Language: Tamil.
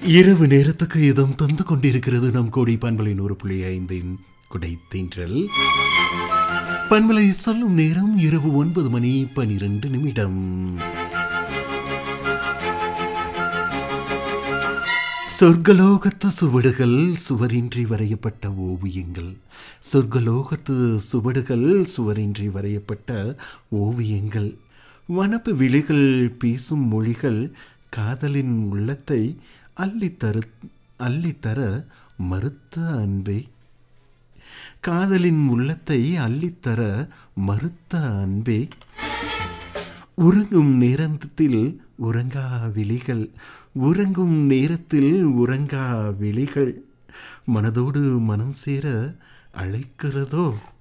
இரவு நேரத்துக்கு இதம் தந்து கொண்டிருக்கிறது நம் கோடி பண்பலின் ஒரு புள்ளி ஐந்தின் குடை தீன்றல் பண்பலை சொல்லும் நேரம் இரவு ஒன்பது மணி பனிரெண்டு நிமிடம் சொர்க்கலோகத்து சுவடுகள் சுவரின்றி வரையப்பட்ட ஓவியங்கள் சொர்க்கலோகத்து சுவடுகள் சுவரின்றி வரையப்பட்ட ஓவியங்கள் வனப்பு விழிகள் பேசும் மொழிகள் காதலின் உள்ளத்தை அள்ளித்தரு அள்ளித்தர மறுத்த அன்பே காதலின் உள்ளத்தை அள்ளித்தர மறுத்த அன்பே உறங்கும் நேரத்தில் உறங்கா விழிகள் உறங்கும் நேரத்தில் உறங்கா விழிகள் மனதோடு மனம் சேர அழைக்கிறதோ